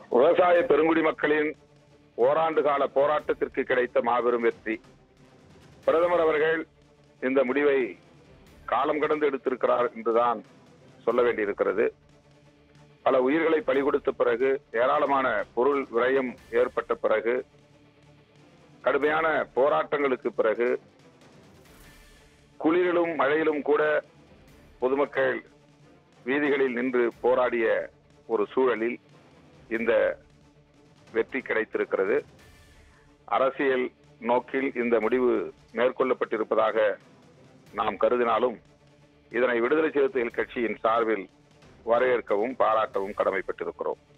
விவசாய பெருங்குடி மக்களின் ஓராண்டு கால போராட்டத்திற்கு கிடைத்த மாபெரும் வெற்றி பிரதமர் அவர்கள் இந்த முடிவை காலம் கடந்து எடுத்திருக்கிறார் என்றுதான் சொல்ல வேண்டியிருக்கிறது பல உயிர்களை பலி கொடுத்த பிறகு ஏராளமான பொருள் விரயம் ஏற்பட்ட பிறகு கடுமையான போராட்டங்களுக்கு பிறகு குளிரிலும் மழையிலும் கூட பொதுமக்கள் வீதிகளில் நின்று போராடிய ஒரு சூழலில் இந்த வெற்றி கிடைத்திருக்கிறது அரசியல் நோக்கில் இந்த முடிவு மேற்கொள்ளப்பட்டிருப்பதாக நாம் கருதினாலும் இதனை விடுதலை சிறுத்தைகள் கட்சியின் சார்பில் வரவேற்கவும் பாராட்டவும் கடமைப்பட்டிருக்கிறோம்